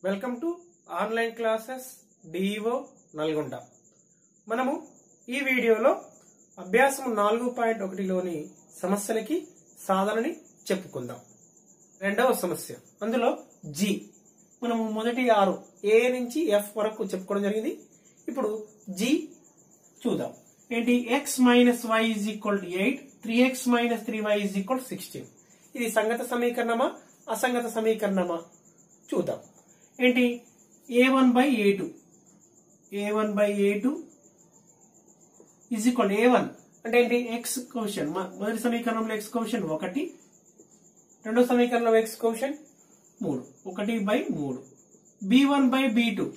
Welcome to online classes DEO Nalgonda మనము ఈ వీడియోలో అభ్యాసం నాలుగు పాయింట్ ఒకటిలోని సమస్యలకి సాధనని చెప్పుకుందాం రెండవ సమస్య అందులో జి మనము మొదటి ఆరు ఏ నుంచి ఎఫ్ వరకు చెప్పుకోవడం జరిగింది ఇప్పుడు జి చూద్దాం ఏంటి x minus y is equal to eight three x minus three y is equal sixteen ఇది సంగత సమీకరణమా అసంగత సమీకరణమా చూద్దాం ఏంటి a one by A two a one by A two is equal a one అంటే ఏంటి ఎక్స్ కోషన్ మొదటి సమీకరణంలో ఎక్స్ కోషన్ ఒకటి రెండో సమీకరణంలో ఎక్స్ కోషన్ మూడు ఒకటి బై మూడు b one by B two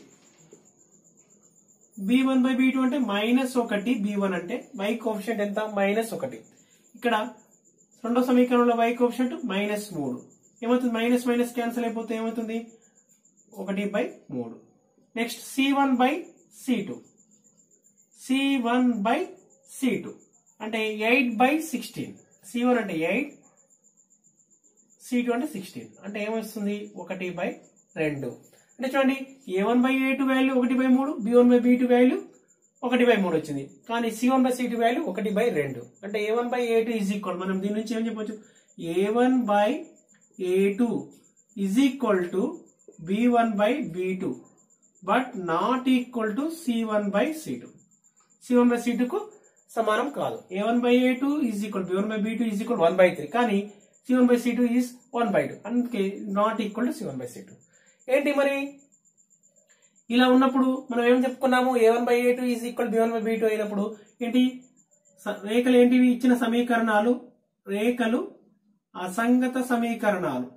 b one by B two అంటే మైనస్ ఒకటి బి వన్ అంటే వై కోఫిషియంట్ ఎంత మైనస్ ఒకటి ఇక్కడ రెండో సమీకరణంలో వై కోఫిషియంట్ మైనస్ మూడు ఏమవుతుంది మైనస్ మైనస్ క్యాన్సిల్ అయిపోతే ఏమవుతుంది ఒకటి బై మూడు next c one by c two c one by c two అంటే eight by sixteen c one అంటే ఎయిట్ సి టూ అంటే సిక్స్టీన్ అంటే ఏమొస్తుంది ఒకటి బై రెండు అంటే చూడండి a one by A two value ఒకటి బై మూడు b one by B two value ఒకటి బై మూడు వచ్చింది కానీ c one by c two value ఒకటి బై రెండు అంటే a one by A two is equal మనం దీని నుంచి ఏం చెప్పొచ్చు a one by A two is equal to b one by B two but not equal to c one by c two c one by c కు సమానం కాదు a one by A two is equal B one by B two is equal one by three కానీ c one by c two is one by two అందుకే not equal to c one by c two ఏంటి మరి ఇలా ఉన్నప్పుడు మనం ఏం చెప్పుకున్నాము a one by A two is equal B one by B two అయినప్పుడు ఏంటి స- రేఖలు ఏంటివి ఇచ్చిన సమీకరణాలు రేఖలు అసంగత సమీకరణాలు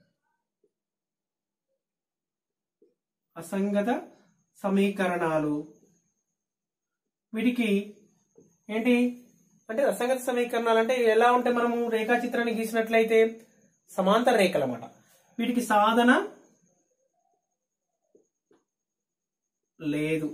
అసంగత సమీకరణాలు వీటికి ఏంటి అంటే అసంగత సమీకరణాలు అంటే ఎలా ఉంటే మనము రేఖాచిత్రాన్ని గీసినట్లయితే సమాంతర రేఖలు అన్నమాట వీటికి సాధన లేదు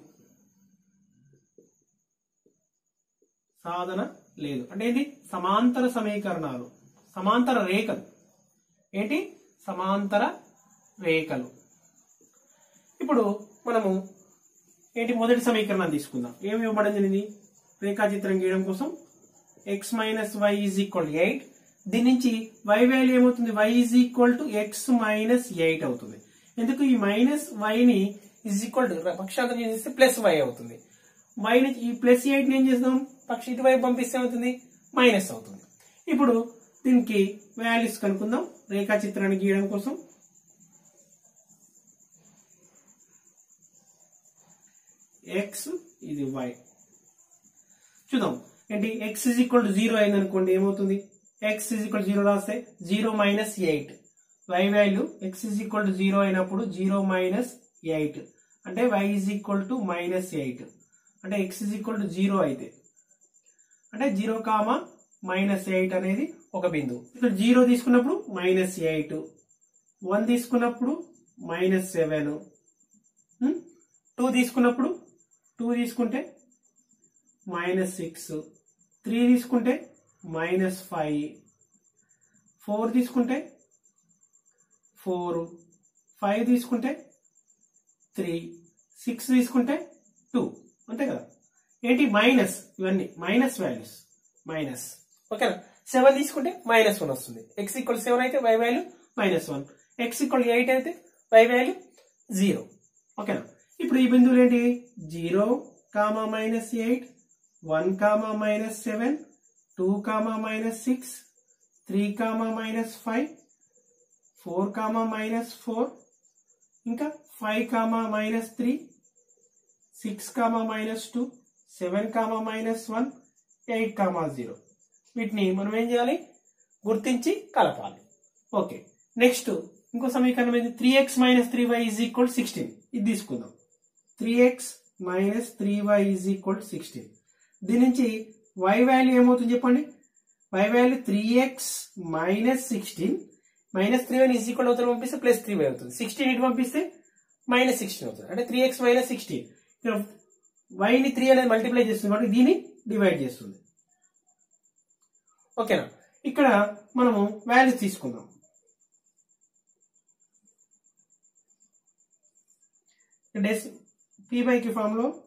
సాధన లేదు అంటే ఏంటి సమాంతర సమీకరణాలు సమాంతర రేఖలు ఏంటి సమాంతర రేఖలు ఇప్పుడు మనము ఏంటి మొదటి సమీకరణాన్ని తీసుకుందాం ఏమి ఇవ్వబడింది జరిగింది రేఖాచిత్రం గీయడం కోసం x minus y is equal eight దీని నుంచి వై వాల్యూ ఏమవుతుంది y is equal to x minus eight అవుతుంది ఎందుకు ఈ మైనస్ వైని ఈజ్ ఈక్వల్ టు పక్షాంతరం చేస్తే ప్లస్ వై అవుతుంది వై నుంచి ఈ ప్లస్ ఎయిట్ ఏం చేస్తాం పక్ష ఇటువైపు పంపిస్తే ఏమవుతుంది మైనస్ అవుతుంది ఇప్పుడు దీనికి వాల్యూస్ కనుక్కుందాం రేఖాచిత్రాన్ని గీయడం కోసం ఎక్స్ ఇది వై చూద్దాం ఏంటి x is equal to zero అయింది అనుకోండి ఏమవుతుంది ఎక్స్ ఇజ్ ఈక్వల్ జీరో రాస్తే zero minus eight y value x is equal to zero అయినప్పుడు జీరో మైనస్ ఎయిట్ అంటే y is equal to minus eight అంటే x is equal to zero అయితే అంటే zero comma minus eight అనేది ఒక బిందువు ఇక్కడ జీరో తీసుకున్నప్పుడు మైనస్ ఎయిట్ వన్ తీసుకున్నప్పుడు మైనస్ సెవెన్ టూ తీసుకున్నప్పుడు టూ తీసుకుంటే మైనస్ సిక్స్ త్రీ తీసుకుంటే మైనస్ ఫైవ్ ఫోర్ తీసుకుంటే ఫోర్ ఫైవ్ తీసుకుంటే త్రీ సిక్స్ తీసుకుంటే టూ అంతే కదా ఏంటి మైనస్ ఇవన్నీ మైనస్ వాల్యూస్ మైనస్ ఓకేనా సెవెన్ తీసుకుంటే మైనస్ వన్ వస్తుంది ఎక్స్ ఈక్వల్ సెవెన్ అయితే y value minus one x equal eight అయితే వై వాల్యూ జీరో ఓకేనా ఇప్పుడు ఈ బిందువులు ఏంటి zero comma minus eight one comma minus seven two comma minus six three comma minus five four comma minus four ఇంకా five comma minus three six comma minus two seven comma minus one eight comma zero వీటిని మనం ఏం చేయాలి గుర్తించి కలపాలి okay next ఇంకో సమీకరణం ఏంటి three x minus three y is equal sixteen ఇది తీసుకుందాం three x minus three y is equal sixteen దీని నుంచి వై వాల్యూ ఏమవుతుంది చెప్పండి y value three x minus sixteen minus three y is equal అవుతుంది పంపిస్తే ప్లస్ త్రీ వై అవుతుంది sixteen ఇటు పంపిస్తే మైనస్ సిక్స్టీన్ అవుతుంది అంటే త్రీ ఎక్స్ మైనస్ సిక్స్టీన్ ఇక్కడ వైని త్రీ అనేది మల్టిప్లై చేస్తుంది కాబట్టి దీన్ని డివైడ్ చేస్తుంది ఓకేనా ఇక్కడ మనము వాల్యూస్ తీసుకుందాం డెస్ పీ బై క్యూ ఫామ్ లో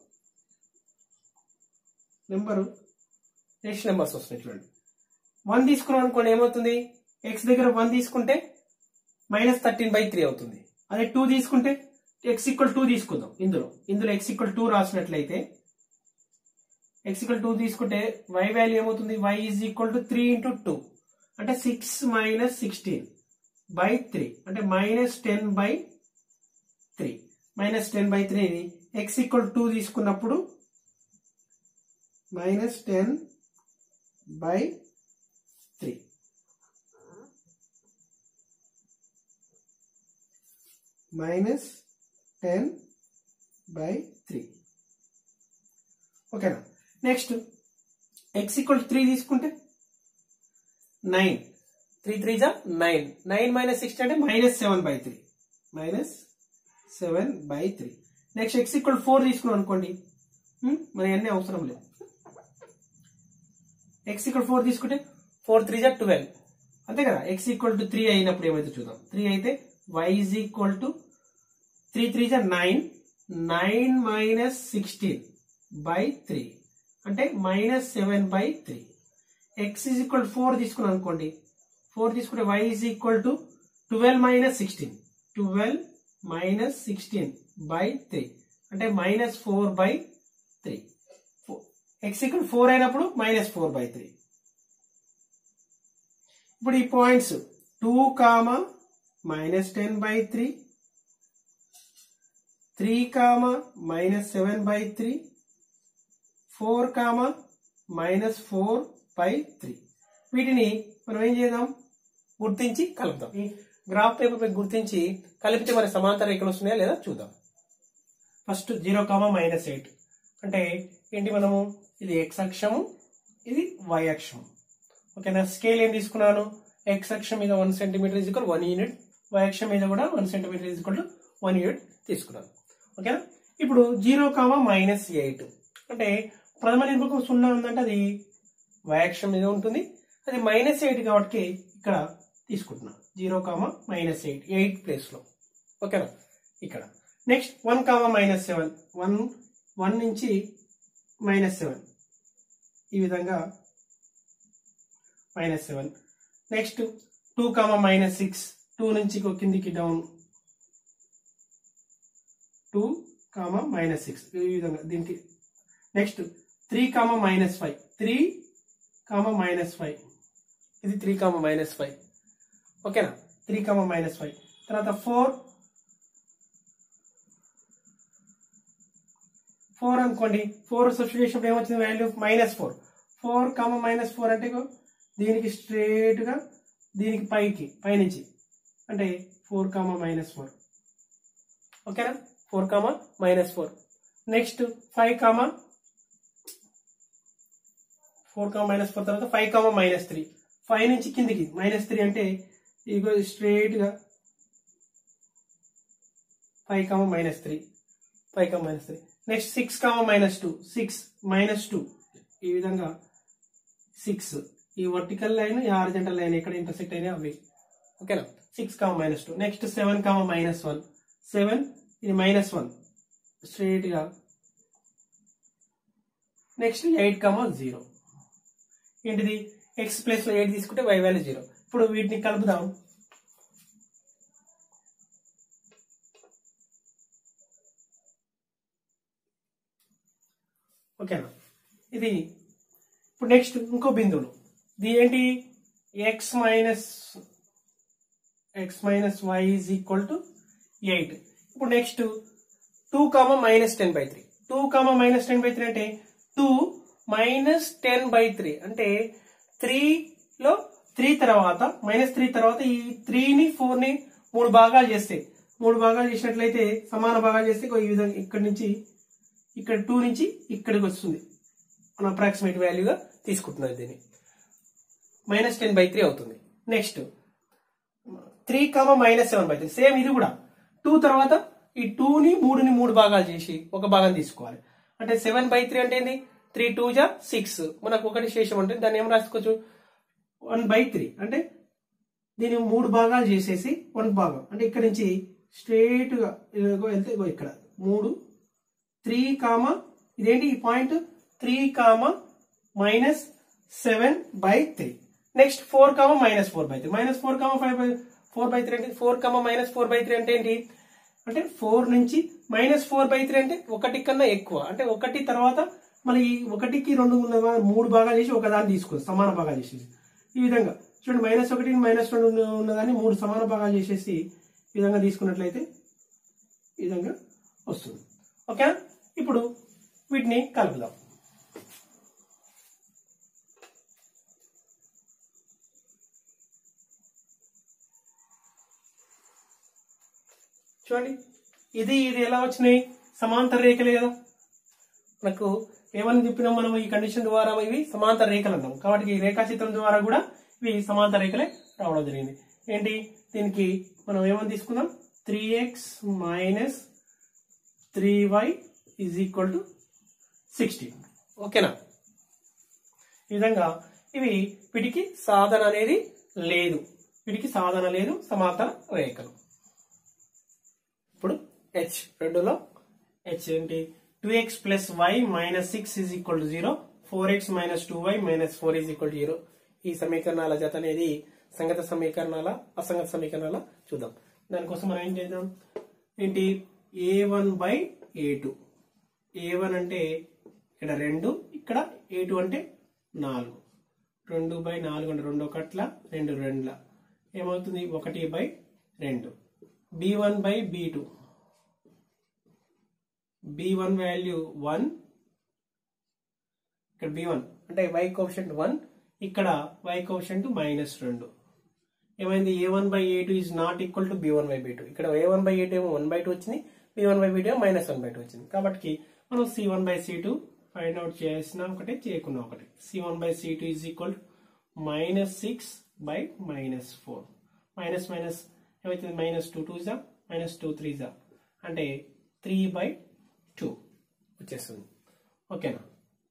నెంబరు నెక్స్ట్ నెంబర్స్ వస్తున్నాయి చూడండి వన్ తీసుకున్నాం అనుకోండి ఏమవుతుంది ఎక్స్ దగ్గర వన్ తీసుకుంటే మైనస్ థర్టీన్ బై త్రీ అవుతుంది అదే టూ తీసుకుంటే ఎక్స్ ఈక్వల్ టూ తీసుకుందాం ఇందులో ఇందులో ఎక్స్ ఈక్వల్ టూ రాసినట్లయితే ఎక్స్ ఈక్వల్ టూ తీసుకుంటే వై వాల్యూ ఏమవుతుంది y is equal to three into two అంటే six minus sixteen by three అంటే minus ten by three minus ten by three x equal two తీసుకున్నప్పుడు minus ten by three minus ten by three ఓకేనా next x equal three తీసుకుంటే nine three three జా nine nine minus sixty అంటే minus seven by three minus seven by three next x equal four తీసుకున్నాం అనుకోండి hmm? మరి అన్నీ అవసరం లేదు ఎక్స్ ఈక్వల్ ఫోర్ తీసుకుంటే ఫోర్ త్రీ జా ట్వెల్వ్ అంతే కదా ఎక్స్ ఈక్వల్ టు త్రీ అయినప్పుడు ఏమైతే చూద్దాం త్రీ అయితే y is equal to three three జా nine nine minus sixteen by three అంటే minus seven by three x is equal four తీసుకున్నాం అనుకోండి ఫోర్ తీసుకుంటే y is equal to twelve minus sixteen twelve minus sixteen by three అంటే minus four by three x equal four అయినప్పుడు minus four by three ఇప్పుడు ఈ points two comma minus ten by three three comma minus seven by three four comma minus four by three వీటిని మనం ఏం చేద్దాం గుర్తించి కలుపుదాం ఈ గ్రాఫ్ పేపర్ పై గుర్తించి కలిపితే మరి సమాంతర రేఖలు వస్తున్నాయా లేదా చూద్దాం first zero comma minus eight అంటే ఏంటి మనము ఇది ఎక్స్ అక్షము ఇది వై అక్షము ఓకేనా స్కేల్ ఏం తీసుకున్నాను ఎక్స్ అక్షం మీద one centimetre is equal one unit y అక్షం మీద కూడా one centimetre is equal to one unit తీసుకున్నాను ఓకేనా ఇప్పుడు జీరో కామా మైనస్ ఎయిట్ అంటే ప్రథమ నిర్భకం సున్నా ఉందంటే అది వై అక్షం మీద ఉంటుంది అది మైనస్ ఎయిట్ కాబట్టి ఇక్కడ తీసుకుంటున్నాను zero comma minus eight eight ప్లేస్లో ఓకేనా ఇక్కడ next one comma minus seven one one నుంచి మైనస్ సెవెన్ ఈ విధంగా minus seven next two comma minus six two నుంచి ఇంకో కిందికి down two comma minus six ఈ విధంగా దీనికి next three comma minus five three comma minus five ఇది త్రీ కామా మైనస్ ఫైవ్ ఓకేనా త్రీ కామా మైనస్ ఫైవ్ తర్వాత ఫోర్ ఫోర్ అనుకోండి ఫోర్ సబ్స్టిట్యూట్ చేసినప్పుడు ఏమొచ్చింది value minus four four comma minus four అంటే ఇగో దీనికి స్ట్రేట్ గా దీనికి పైకి పైనుంచి అంటే ఫోర్ కామా మైనస్ ఫోర్ ఓకేనా four comma minus four next five comma four comma minus four తర్వాత five comma minus three five నుంచి కిందికి మైనస్ త్రీ అంటే ఇగో స్ట్రేట్ గా five comma minus three five comma minus three next six comma minus two six minus two ఈ విధంగా six ఈ vertical line ఈ హారిజంటల్ లైన్ ఎక్కడ ఇంటర్సెక్ట్ అయినా అవి ఓకేనా six comma minus two next seven comma minus one seven ఇది minus one straight గా నెక్స్ట్ ఎయిట్ కామా జీరో ఏంటిది ఎక్స్ ప్లస్ లో ఎయిట్ తీసుకుంటే వై వాల్యూ జీరో ఇప్పుడు వీటిని కలుపుదాం ఓకేనా ఇది ఇప్పుడు నెక్స్ట్ ఇంకో బిందువులు ఇది ఏంటి x minus x minus y is equal to eight ఇప్పుడు next two comma minus ten by three two comma minus ten by three అంటే two minus ten by three అంటే త్రీలో త్రీ తర్వాత మైనస్ త్రీ తర్వాత ఈ త్రీని ఫోర్ ని మూడు భాగాలు చేస్తే మూడు భాగాలు చేసినట్లయితే సమాన భాగాలు చేస్తే ఇగో ఈ విధంగా ఇక్కడ నుంచి ఇక్కడ టూ నుంచి ఇక్కడికి వస్తుంది మన అప్రాక్సిమేట్ వాల్యూగా తీసుకుంటున్నది దీన్ని మైనస్ టెన్ బై త్రీ అవుతుంది next three comma minus seven by three same ఇది కూడా టూ తర్వాత ఈ టూని మూడుని మూడు భాగాలు చేసి ఒక భాగం తీసుకోవాలి అంటే సెవెన్ బై త్రీ అంటే ఏంది త్రీ టూ జా సిక్స్ మనకు ఒకటి శేషం అంటే దాన్ని ఏం రాసుకోవచ్చు వన్ బై త్రీ అంటే దీన్ని మూడు భాగాలు చేసేసి వన్ భాగం అంటే ఇక్కడ నుంచి స్ట్రేట్ గా ఇదిగో వెళ్తే ఇగో ఇక్కడ మూడు త్రీ కామ ఇదేంటి ఈ point three comma minus seven by three next four comma minus four by three minus four comma five by four by three అంటే four comma minus four by three అంటే ఏంటి అంటే ఫోర్ నుంచి minus four by three అంటే ఒకటి కన్నా ఎక్కువ అంటే ఒకటి తర్వాత మళ్ళీ ఈ ఒకటికి రెండు ఉన్న మూడు భాగాలు చేసి ఒక దాన్ని తీసుకోవచ్చు సమాన భాగాలు చేసేసి ఈ విధంగా చూడండి మైనస్ ఒకటి మైనస్ రెండు ఉన్న- ఉన్నదాన్ని మూడు సమాన భాగాలు చేసేసి ఈ విధంగా తీసుకున్నట్లయితే ఈ విధంగా వస్తుంది ఓకే ఇప్పుడు వీటిని కలుపుదాం చూడండి ఇది ఇది ఎలా వచ్చినాయి సమాంతర రేఖలే కదా మనకు ఏమని చెప్పినాం మనం ఈ కండిషన్ ద్వారా ఇవి సమాంతర రేఖలు అన్నాం కాబట్టి ఈ రేఖాచిత్రం ద్వారా కూడా ఇవి సమాంతర రేఖలే రావడం జరిగింది ఏంటి దీనికి మనం ఏమని తీసుకుందాం three x minus three y is equal to sixteen ఓకేనా ఈ విధంగా ఇవి వీటికి సాధన అనేది లేదు వీటికి సాధన లేదు సమాంతర రేఖలు ఇప్పుడు హెచ్ రెండులో హెచ్ ఏంటి two x plus y minus six is equal to zero four x minus two y minus four is equal to zero ఈ సమీకరణాల జత అనేది సంగత సమీకరణాల అసంగత సమీకరణాల చూద్దాం దానికోసం మనం ఏం చేద్దాం ఏంటి a one by A two a one అంటే ఇక్కడ రెండు ఇక్కడ ఏ టూ అంటే నాలుగు రెండు బై నాలుగు అంటే రెండు ఒకట్ల రెండు రెండుల ఏమవుతుంది ఒకటి బై రెండు b one by B two b one value one ఇక్కడ బి వన్ అంటే వై కోషంట్ వన్ ఇక్కడ వై కోషంట్ మైనస్ రెండు ఏమైంది a one by A two is not equal to b one by B two ఇక్కడ a one by A two ఏమో one by two వచ్చింది b one by B two ఏమో minus one by two వచ్చింది కాబట్టి మనం c one by c two find out చేసిన ఒకటి చేయకున్నా ఒకటి c one by c two is equal minus six by minus four minus minus ఏమవుతుంది మైనస్ టూ టూ జా మైనస్ టూ త్రీ జా అంటే త్రీ బై టూ వచ్చేస్తుంది ఓకేనా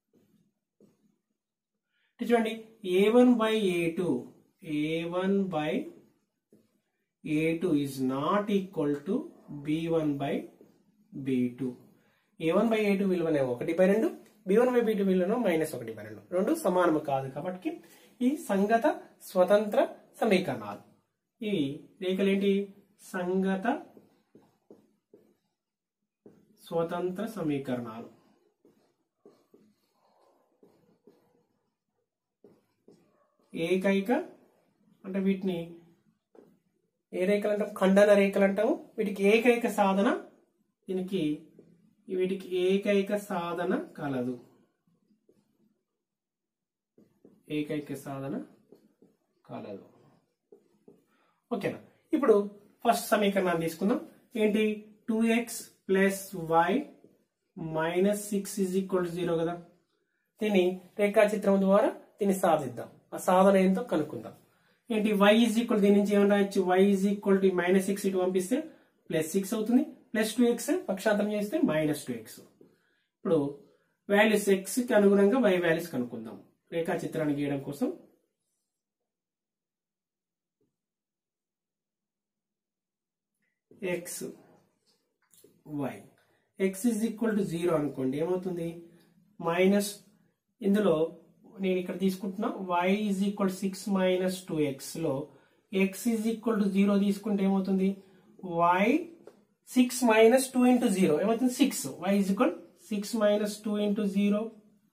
ఇటు చూడండి a one by A two a one by A two is not equal to b one by B two a one by A two విలువనే ఒకటి by రెండు b one by B two విలువను minus ఒకటి by రెండు రెండు సమానము కాదు కాబట్టి ఈ సంగత స్వతంత్ర సమీకరణాలు ఈ రేఖలు ఏంటి సంగత స్వతంత్ర సమీకరణాలు ఏకైక అంటే వీటిని ఏ రేఖలు అంటాం ఖండన రేఖలు అంటాము వీటికి ఏకైక సాధన దీనికి వీటికి ఏకైక సాధన కలదు ఏకైక సాధన కలదు ఓకేనా ఇప్పుడు ఫస్ట్ సమీకరణాన్ని తీసుకుందాం ఏంటి two x plus y minus six is equal to zero కదా దీన్ని రేఖాచిత్రం ద్వారా దీన్ని సాధిద్దాం ఆ సాధన ఏంటో కనుక్కుందాం ఏంటి వై ఈజ్ ఈక్వల్ దీని నుంచి ఏమన్నా రాయొచ్చు y is equal to minus six ఇటు పంపిస్తే ప్లస్ సిక్స్ అవుతుంది ప్లస్ టూ ఎక్స్ పక్షాంతరం చేస్తే మైనస్ టూ ఎక్స్ ఇప్పుడు వాల్యూస్ ఎక్స్ కి అనుగుణంగా వై వాల్యూస్ కనుక్కుందాం రేఖాచిత్రాన్ని గీయడం కోసం x y x is equal to zero అనుకోండి ఏమవుతుంది మైనస్ ఇందులో నేను ఇక్కడ తీసుకుంటున్నా y is equal six minus two x లో x is equal to zero తీసుకుంటే ఏమవుతుంది y six minus two into zero ఏమవుతుంది six y is equal six minus two into zero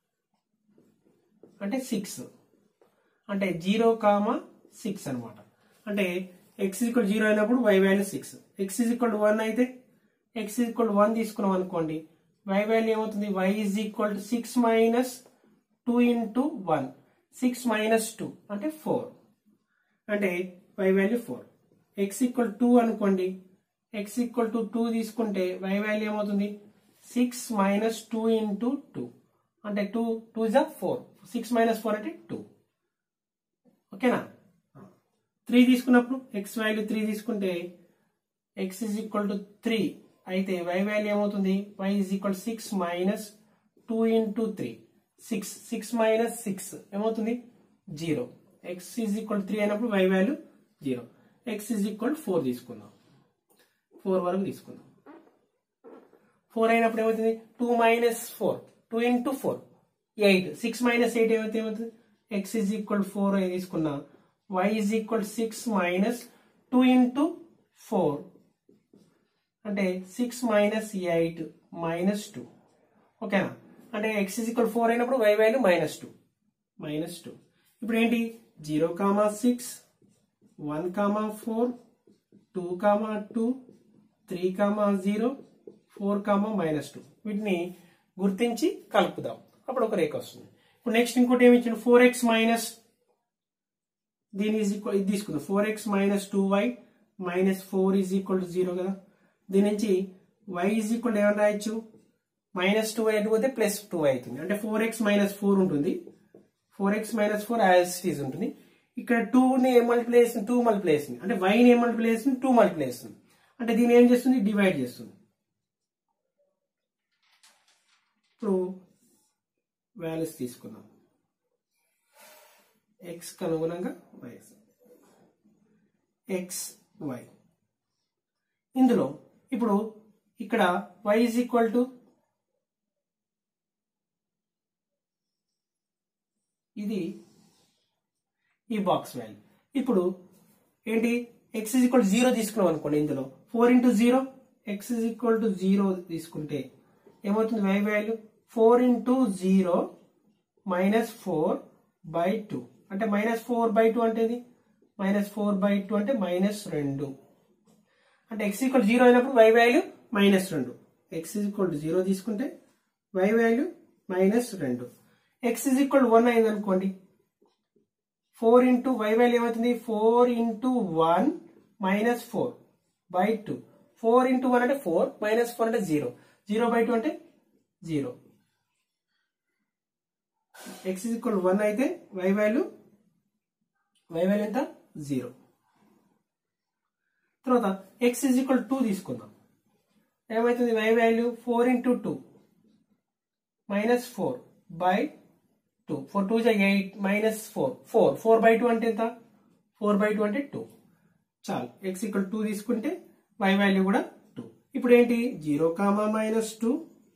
అంటే సిక్స్ అంటే జీరో కామా సిక్స్ అనమాట అంటే x equal zero అయినప్పుడు y value six x is equal one అయితే x is equal one తీసుకున్నాం అనుకోండి y value ఏమవుతుంది y is equal to six minus two into one six minus two అంటే four అంటే y value four x equal two అనుకోండి x equal to two తీసుకుంటే y value ఏమవుతుంది six minus two into two అంటే two two జా four six minus four అంటే two ఓకేనా three తీసుకున్నప్పుడు ఎక్స్ వాల్యూ త్రీ తీసుకుంటే x is equal to three అయితే వై వాల్యూ ఏమవుతుంది y is equal six minus two into three six six minus six ఏమవుతుంది zero x is equal three అయినప్పుడు y value zero x is equal four తీసుకుందాం four వరకు తీసుకుందాం four అయినప్పుడు ఏమవుతుంది two minus four two into four eight six minus eight ఏమైతే ఏమవుతుంది x is equal four తీసుకున్నా y is equal six minus two into four అంటే six minus eight minus two ఓకేనా అంటే ఎక్స్ ఈజ్ ఈక్వల్ ఫోర్ అయినప్పుడు y value minus two minus two ఇప్పుడు ఏంటి zero comma six one comma four two comma two three comma zero four comma minus two వీటిని గుర్తించి కలుపుదాం అప్పుడు ఒక రేఖ వస్తుంది ఇప్పుడు నెక్స్ట్ ఇంకోటి ఏమి ఇచ్చిండు ఫోర్ ఎక్స్ మైనస్ దీని ఈజ్ ఈక్వల్ ఇది తీసుకుందాం four x minus two y minus four is equal to zero కదా దీని నుంచి వై ఈజ్ ఈక్వల్ టు ఏమని రాయొచ్చు మైనస్ టూ వై అటు పోతే ప్లస్ టూ వై అవుతుంది అంటే ఫోర్ ఎక్స్ మైనస్ ఫోర్ ఉంటుంది four x minus four as is ఉంటుంది ఇక్కడ టూ ని ఏం మల్టిప్లై చేస్తుంది టూ మల్టిప్లై చేస్తుంది అంటే వై ని ఏం మల్టిప్లై చేస్తుంది టూ మల్టిప్లై చేస్తుంది అంటే దీన్ని ఏం చేస్తుంది డివైడ్ చేస్తుంది ఇప్పుడు వాల్యూస్ తీసుకుందాం ఎక్స్ కి అనుగుణంగా వై ఎక్స్ వై ఇందులో ఇప్పుడు ఇక్కడ వై ఈజ్ ఈక్వల్ టు ఇది ఈ బాక్స్ వాల్యూ ఇప్పుడు ఏంటి ఎక్స్ ఇజ్ ఈక్వల్ జీరో తీసుకున్నాం అనుకోండి ఇందులో four into zero x is equal to zero తీసుకుంటే ఏమవుతుంది y value four into zero minus four by two అంటే మైనస్ ఫోర్ బై టూ అంటే ఇది మైనస్ ఫోర్ బై టూ అంటే మైనస్ రెండు అంటే ఎక్స్ ఈక్వల్ జీరో అయినప్పుడు వై వాల్యూ మైనస్ రెండు x is equal to zero తీసుకుంటే వై వాల్యూ మైనస్ రెండు ఎక్స్ ఈజ్ ఈక్వల్ వన్ అయింది అనుకోండి ఫోర్ ఇంటూ వై వాల్యూ ఏమవుతుంది four into one minus four by two four into one అంటే four minus four అంటే zero zero by two అంటే zero x is equal one అయితే y value y value ఎంత zero తర్వాత x is equal two తీసుకుందాం ఏమవుతుంది y value four into two minus four by two four two జా eight minus four four four by two అంటే ఎంత four by two అంటే two చాలు x equal two తీసుకుంటే వై వాల్యూ కూడా two ఇప్పుడు ఏంటి zero comma minus two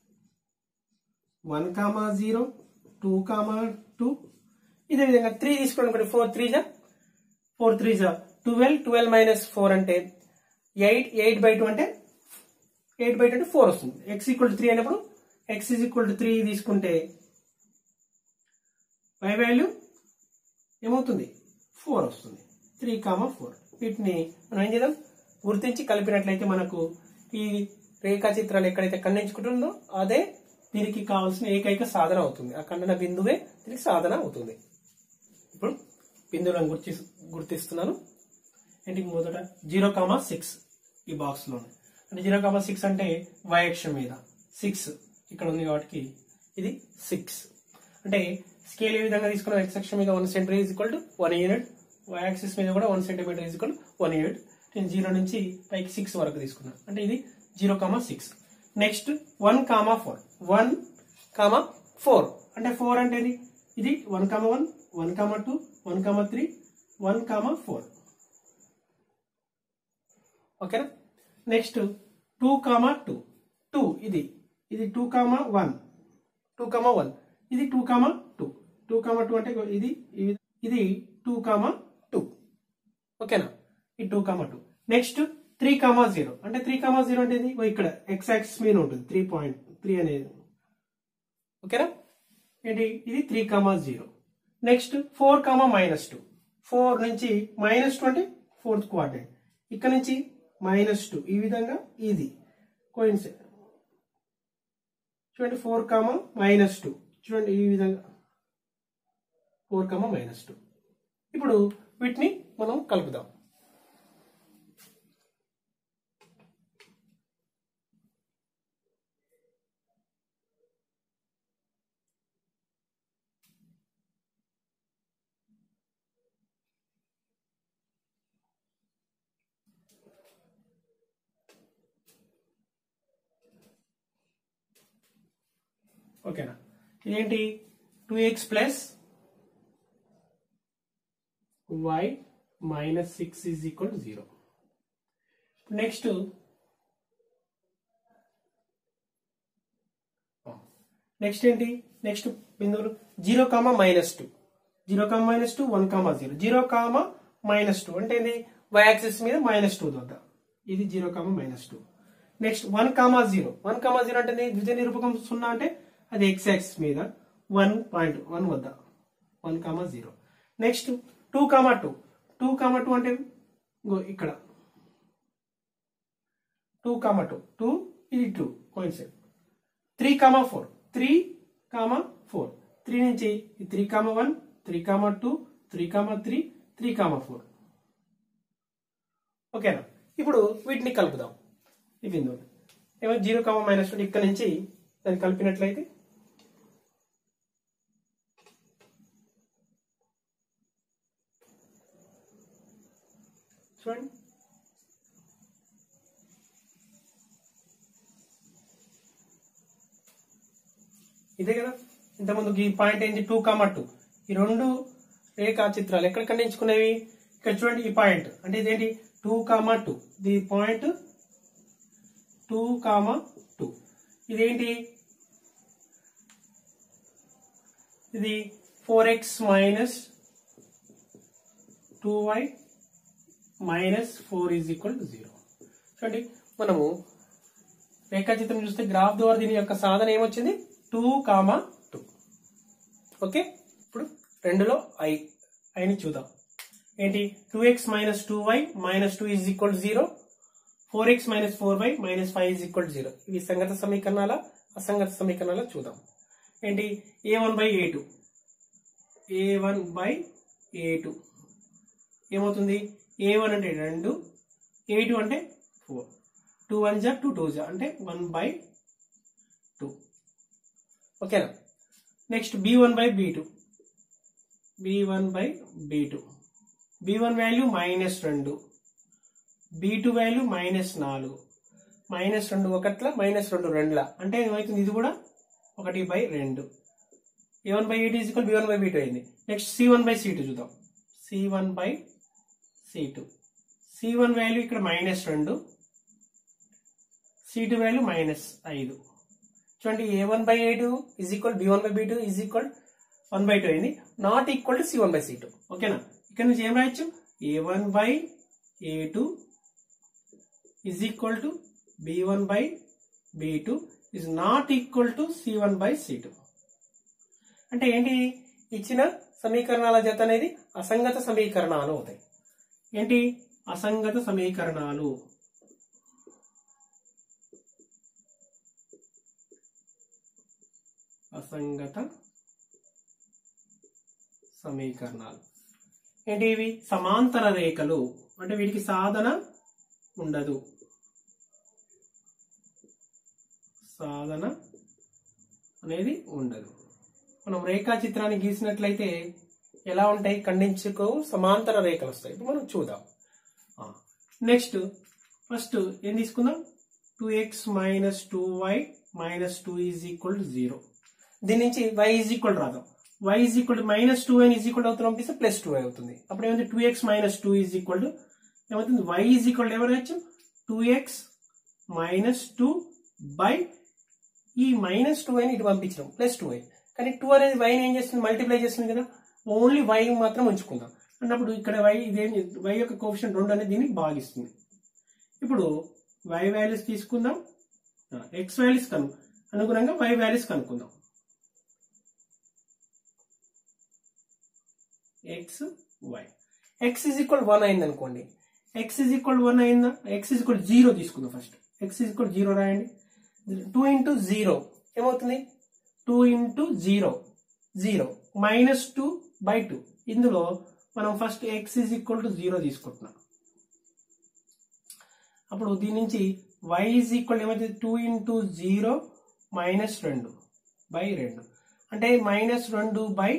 one comma zero two comma two ఇదే విధంగా త్రీ తీసుకోండి అనుకోండి ఫోర్ త్రీ జా ఫోర్ త్రీ జా ట్వెల్వ్ ట్వెల్వ్ మైనస్ ఫోర్ అంటే ఎయిట్ ఎయిట్ బై టూ అంటే ఎయిట్ బై టూ అంటే ఫోర్ వస్తుంది ఎక్స్ ఈక్వల్ టు త్రీ అయినప్పుడు x is equal to three తీసుకుంటే వై వాల్యూ ఏమవుతుంది ఫోర్ వస్తుంది త్రీ కామా ఫోర్ వీటిని మనం ఏం చేద్దాం గుర్తించి కలిపినట్లయితే మనకు ఈ రేఖా చిత్రాలు ఎక్కడైతే ఖండించుకుంటుందో అదే దీనికి కావాల్సిన ఏకైక సాధన అవుతుంది ఆ ఖండన బిందువే దీనికి సాధన అవుతుంది ఇప్పుడు బిందువులను గుర్తి గుర్తిస్తున్నాను ఏంటి మొదట జీరో కామా సిక్స్ ఈ బాక్స్ లో అంటే జీరో కామా సిక్స్ అంటే y అక్షం మీద సిక్స్ ఇక్కడ ఉంది కాబట్టి ఇది సిక్స్ అంటే స్కేల్ ఏ విధంగా తీసుకున్నాం ఎక్స్ అక్షం మీద one centimetre is equal to one unit y axis మీద కూడా one centimetre is equal one unit నేను జీరో నుంచి పైకి సిక్స్ వరకు తీసుకున్నాను అంటే ఇది zero comma six next one comma four one comma four అంటే ఫోర్ అంటే ఇది ఇది one comma one one comma two one comma three one comma four ఓకేనా next two comma two two ఇది ఇది two comma one two comma one ఇది two comma two two comma two అంటే ఇది ఇది- ఇది టూ కామా టూ ఓకేనా ఈ two comma two next three comma zero అంటే త్రీ కామా జీరో అంటే ఇది ఇగో ఇక్కడ ఎక్స్ యాక్సిస్ మీద ఉంటుంది త్రీ పాయింట్ త్రీ అనేది ఓకేనా ఏంటి ఇది three comma zero next four comma minus two four నుంచి మైనస్ టూ అంటే ఫోర్త్ క్వార్టర్ ఇక్కడ నుంచి మైనస్ టూ ఈ విధంగా ఇది కోయిన్సైడ్ చూడండి ఫోర్ కామా మైనస్ టూ చూడండి ఈ విధంగా ఫోర్ కామా మైనస్ టూ ఇప్పుడు వీటిని మనం కలుపుదాం ఓకేనా ఇదేంటి two x plus y minus six is equal zero next next ఏంటి నెక్స్ట్ బిందువులు zero comma minus two zero comma minus two one comma zero zero comma minus two అంటే ఏంది వై యాక్సిస్ మీద మైనస్ టూ వద్ద ఇది zero comma minus two next one comma zero one comma zero అంటే ఏంది? ద్వితీయ నిరూపకం సున్నా అంటే అది ఎక్స్ యాక్సిస్ మీద వన్ పాయింట్ వన్ వద్ద one comma zero next two comma two two comma two అంటే ఇంగో ఇక్కడ టూ కామా టూ టూ ఇది two coincide three comma four three comma four three నుంచి three comma one three comma two three comma three three comma four ఓకేనా ఇప్పుడు వీటిని కలుపుదాం ఈ బిందువు ఏమో జీరో కామా మైనస్ టూ ఇక్కడ నుంచి దాన్ని కలిపినట్లయితే చూడండి ఇదే కదా ఇంతకుముందు ఈ పాయింట్ ఏంటి టూ కామా టూ ఈ రెండు రేఖా చిత్రాలు ఎక్కడ ఖండించుకునేవి ఇక్కడ చూడండి ఈ పాయింట్ అంటే ఇదేంటి టూ కామా టూ ఇది పాయింట్ టూ కామా టూ ఇదేంటి ఇది four x minus two y minus four is equal to zero చూడండి మనము రేఖాచిత్రం చూస్తే గ్రాఫ్ ద్వారా దీని యొక్క సాధన ఏమొచ్చింది టూ కామా టూ ఓకే ఇప్పుడు రెండులో ఐ ఐని చూద్దాం ఏంటి two x minus two y minus two is equal zero four x minus four y minus five is equal zero ఇవి సంగత సమీకరణాల అసంగత సమీకరణాల చూద్దాం ఏంటి a one by A two a one by A two ఏమవుతుంది ఏ వన్ అంటే రెండు ఏ టూ అంటే ఫోర్ టూ వన్ జా టూ టూ జా అంటే వన్ బై టూ ఓకేనా next b one by B two b one by B two b one value minus రెండు b two value minus నాలుగు minus రెండు ఒకట్ల మైనస్ రెండు రెండుల అంటే ఏమవుతుంది ఇది కూడా ఒకటి బై రెండు a one by eight is equal B one by B two అయింది next c one by c two చూద్దాం c one by c two c one value ఇక్కడ మైనస్ రెండు సి టూ వాల్యూ మైనస్ ఐదు చూడండి a one by A two is equal B one by B two is equal one by two అయింది not equal to c one by c two ఓకేనా ఇక్కడ నుంచి ఏం రాయొచ్చు a one by A two is equal to b one by B two is not equal to c one by c two అంటే ఏంటి ఇచ్చిన సమీకరణాల జత అనేది అసంగత సమీకరణాలు అవుతాయి ఏంటి అసంగత సమీకరణాలు అసంగత సమీకరణాలు ఏంటి ఇవి సమాంతర రేఖలు అంటే వీటికి సాధన ఉండదు సాధన అనేది ఉండదు మనం రేఖా చిత్రాన్ని గీసినట్లయితే ఎలా ఉంటాయి ఖండించుకో సమాంతర రేఖలు వస్తాయి ఇప్పుడు మనం చూద్దాం నెక్స్ట్ ఫస్ట్ ఏం తీసుకుందాం two x minus two y minus two is equal to zero దీని నుంచి వై ఈజ్ ఈక్వల్ రాదాం y is equal minus two y is equal అవుతుంది పంపిస్తే ప్లస్ టూ అవుతుంది అప్పుడు ఏమైంది two x minus two is equal to ఏమవుతుంది y is equal ఎవరు వచ్చు two x minus two by ఈ మైనస్ టూ అని ఇటు పంపించడం ప్లస్ టూ వై కానీ టూ అనేది వైని ఏం చేస్తుంది మల్టిప్లై చేస్తుంది కదా ఓన్లీ వై మాత్రం ఉంచుకుందాం అన్నప్పుడు ఇక్కడ వై ఇదేం వై యొక్క కోఫిషన్ రెండు అనేది దీన్ని భాగిస్తుంది ఇప్పుడు వై వాల్యూస్ తీసుకుందాం ఎక్స్ వాల్యూస్ కను అనుగుణంగా వై వాల్యూస్ కనుక్కుందాం x y x is equal one అయింది అనుకోండి ఎక్స్ ఇస్ ఈక్వల్ వన్ అయిందా ఎక్స్ ఇస్ ఈక్వల్ జీరో తీసుకుందాం first x is equal zero రాయండి టూ ఇంటూ జీరో ఏమవుతుంది two into zero zero minus two by two ఇందులో మనం first x is equal to zero తీసుకుంటున్నాం అప్పుడు దీని నుంచి వై ఈజ్ ఈక్వల్ ఏమవుతుంది టూ ఇంటూ జీరో మైనస్ రెండు బై రెండు అంటే మైనస్ రెండు బై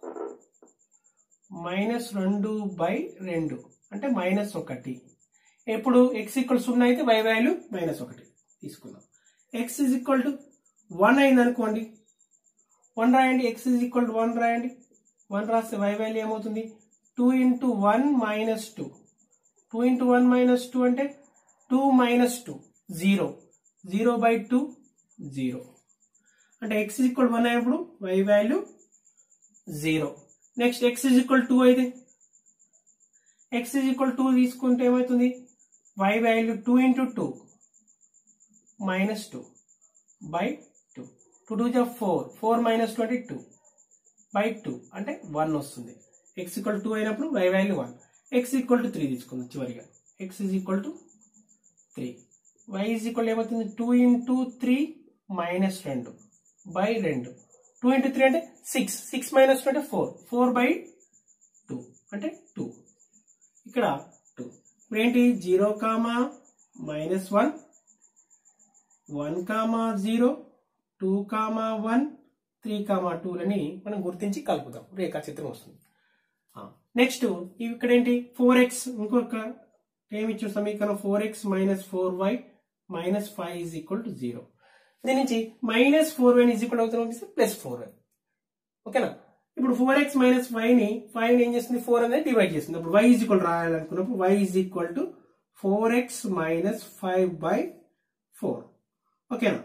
మైనస్ రెండు బై రెండు అంటే మైనస్ ఒకటి ఎప్పుడు ఎక్స్ ఈక్వల్ సున్నా అయితే వై వాల్యూ మైనస్ ఒకటి తీసుకుందాం x is equal to one అయింది అనుకోండి వన్ రాయండి x is equal to one రాయండి వన్ రాస్తే వై వాల్యూ ఏమవుతుంది two into one minus two two into one minus two అంటే two minus two zero zero by two zero అంటే x equal one అయినప్పుడు y value zero next x is equal two అయితే x is equal two తీసుకుంటే ఏమవుతుంది y value two into two minus two by two two two జా four four minus twenty two by two అంటే one వస్తుంది x equal two అయినప్పుడు y value one x equal to three తీసుకుందాం చివరిగా x is equal to three y is equal ఏమవుతుంది two into three minus రెండు by రెండు two into three అంటే six six minus two అంటే four four by two అంటే two ఇక్కడ two ఇప్పుడు ఏంటి zero comma minus one one comma zero two comma one three comma టూలని మనం గుర్తించి కలుపుదాం రేఖాచిత్రం వస్తుంది నెక్స్ట్ ఇక్కడ ఏంటి ఫోర్ ఎక్స్ ఇంకొక ఏమి ఇచ్చిన సమీకరణం four x minus four y minus five is equal to zero దీని నుంచి minus four y is equal అవుతుంది పంపిస్తే ప్లస్ ఫోర్ వై ఓకేనా ఇప్పుడు ఫోర్ ఎక్స్ మైనస్ ఫైవ్ ని ఫైవ్ ఏం చేస్తుంది ఫోర్ అనేది డివైడ్ చేస్తుంది అప్పుడు వై ఈజ్ ఈక్వల్ రాయాలనుకున్నప్పుడు y is equal to four x minus five by four ఓకేనా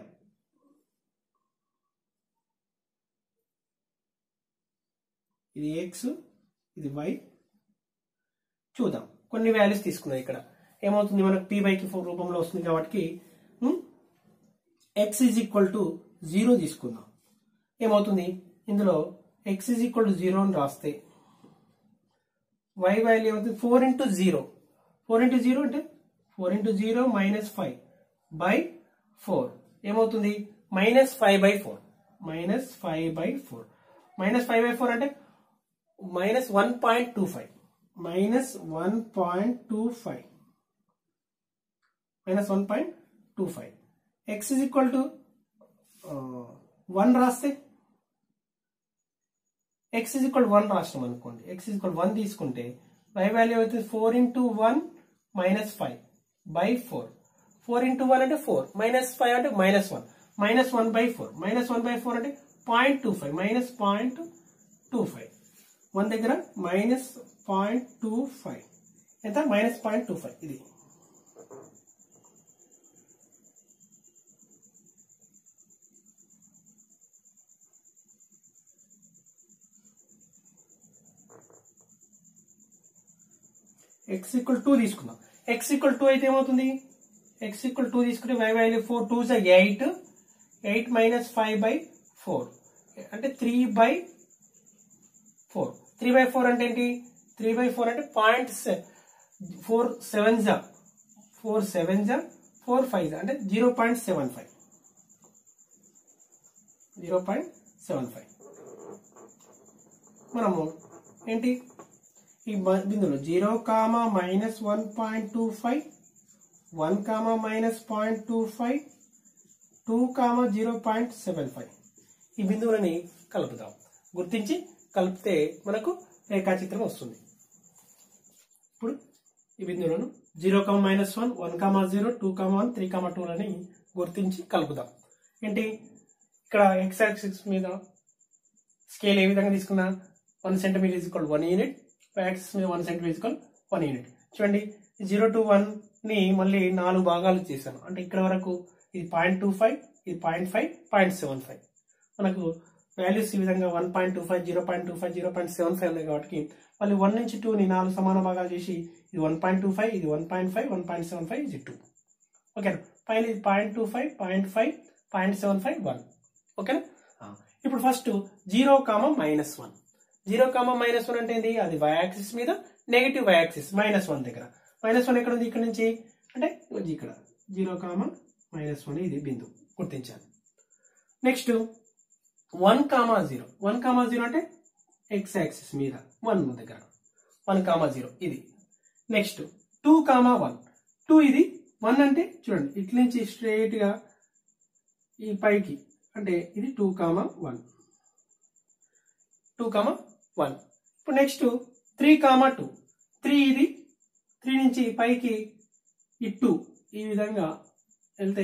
ఇది ఎక్స్ ఇది వై చూద్దాం కొన్ని వాల్యూస్ తీసుకుందాం ఇక్కడ ఏమవుతుంది మనకు పీ బైకి ఫోర్ రూపంలో వస్తుంది కాబట్టి x is equal to zero తీసుకుందాం ఏమవుతుంది ఇందులో x is equal to zero అని రాస్తే వై వాల్యూ ఏమవుతుంది four into zero four into zero అంటే four into zero minus five by four ఏమవుతుంది minus five by four minus five by four minus five by four అంటే minus one point two five minus one point two five minus one point two five x is equal to one రాస్తే x is equal one రాష్ట్రం అనుకోండి x is equal one తీసుకుంటే y value అవుతుంది four into one minus five by four four into one అంటే four minus five అంటే minus one minus one by four minus one by four అంటే point two five minus point two five one దగ్గర minus point two five ఎంత minus point two five ఇది x equal two తీసుకుందాం x equal two అయితే ఏమవుతుంది X equal two తీసుకుంటే y value four two జా eight eight minus five by four అంటే three by four three by four అంటే ఏంటి త్రీ బై ఫోర్ అంటే పాయింట్ ఫోర్ సెవెన్ జా ఫోర్ సెవెన్ జా ఫోర్ ఫైవ్ జా అంటే zero point seven five zero point seven five మనము ఏంటి ఈ బ- బిందువులో zero comma minus one point two five one comma minus point two five two comma zero point seven five ఈ బిందువులని కలుపుదాం గుర్తించి కలిపితే మనకు రేఖాచిత్రం వస్తుంది ఇప్పుడు ఈ బిందువులను zero comma minus one one comma zero two comma one three comma టూలని గుర్తించి కలుపుదాం ఏంటి ఇక్కడ ఎక్స్ యాక్సిస్ మీద స్కేల్ ఏ విధంగా తీసుకున్నా one centimetre equal one unit axis మీద one centimetre equal one unit చూడండి జీరో టు వన్ ని మళ్ళీ నాలుగు భాగాలు చేశాను అంటే ఇక్కడ వరకు ఇది పాయింట్ టూ ఫైవ్ ఇది point five point seven five మనకు వాల్యూస్ ఈ విధంగా one point two five zero point two five zero point seven five ఉన్నాయి కాబట్టి మళ్ళీ వన్ నుంచి టూ ని నాలుగు సమాన భాగాలు చేసి ఇది వన్ పాయింట్ టూ ఫైవ్ ఇది one point five one point seven five ఇది టూ ఓకేనా పైన ఇది point two five point five point seven five one ఓకేనా ఆ, ఇప్పుడు first zero comma minus one zero comma minus one అంటే ఏంటి అది వై యాక్సిస్ మీద negative y axis minus one దగ్గర మైనస్ వన్ ఎక్కడ ఉంది ఇక్కడ నుంచి అంటే ఇది ఇక్కడ జీరో కామ మైనస్ వన్ ఇది బిందు గుర్తించాలి next one comma zero one comma zero అంటే ఎక్స్ యాక్సిస్ మీద వన్ దగ్గర వన్ కామా జీరో ఇది next two comma one two ఇది వన్ అంటే చూడండి ఇట్ల నుంచి స్ట్రైట్ గా ఈ పైకి అంటే ఇది two comma one two comma one ఇప్పుడు next three comma two three ఇది త్రీ నుంచి పైకి ఈ టూ ఈ విధంగా వెళ్తే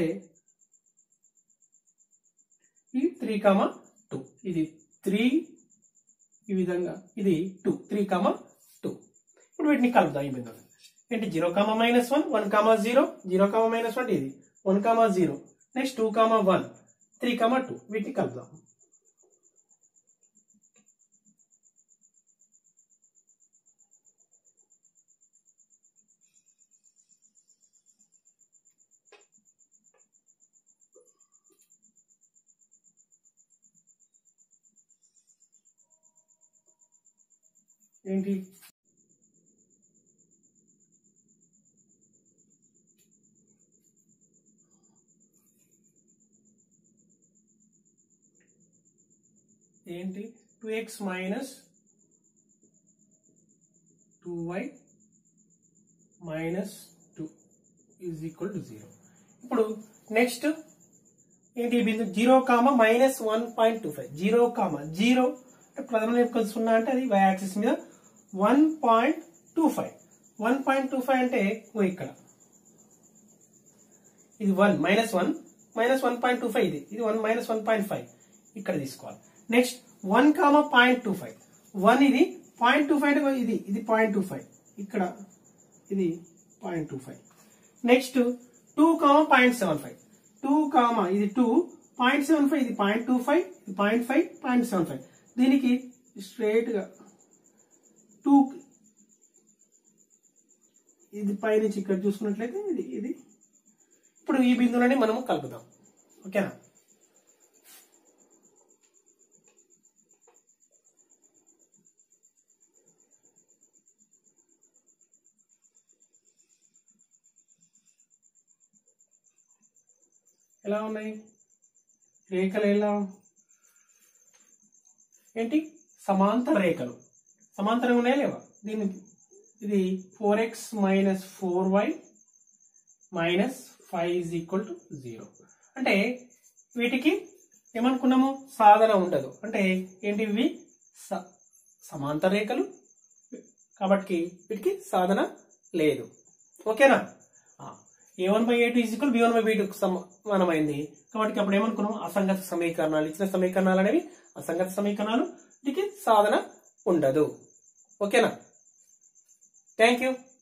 ఈ త్రీ కామా టూ ఇది త్రీ ఈ విధంగా ఇది టూ త్రీ కామా టూ ఇప్పుడు వీటిని కలుపుదాం ఈ బిందువులు ఏంటి zero comma minus one one comma zero zero comma minus one ఇది one comma zero next two comma one three comma two వీటిని కలుపుదాం ఏంటి ఏంటి two x minus two y minus two is equal to zero ఇప్పుడు next ఏంటి ఈ బిందు zero comma minus one point two five zero comma zero ప్రధాన యొక్క సున్నా అంటే అది వై యాక్సిస్ మీద one point two five one point two five అంటే ఓ ఇక్కడ ఇది one minus one minus one point two five ఇది ఇది one minus one point five ఇక్కడ తీసుకోవాలి next one comma point two five one ఇది పాయింట్ టూ ఫైవ్ ఇది ఇది పాయింట్ టూ ఫైవ్ ఇక్కడ ఇది point two five next two comma point seven five two comma ఇది టూ పాయింట్ సెవెన్ ఫైవ్ ఇది point two five ఇది point five point seven five దీనికి straight గా టూ ఇది పైనుంచి ఇక్కడ చూసుకున్నట్లయితే ఇది ఇది ఇప్పుడు ఈ బిందువులని మనము కలుపుదాం ఓకేనా ఎలా ఉన్నాయి రేఖలు ఎలా ఏంటి సమాంతర రేఖలు సమాంతరంగా ఉన్నాయా లేవా దీన్ని ఇది four x minus four y minus five is equal to zero అంటే వీటికి ఏమనుకున్నాము సాధన ఉండదు అంటే ఏంటి ఇవి స- సమాంతర రేఖలు కాబట్టి వీటికి సాధన లేదు ఓకేనా A one by A two is equal B one by B two సమానమైంది కాబట్టి అప్పుడు ఏమనుకున్నాం అసంగత సమీకరణాలు ఇచ్చిన సమీకరణాలు అనేవి అసంగత సమీకరణాలు వీటికి సాధన ఉండదు ఓకేనా థ్యాంక్ యూ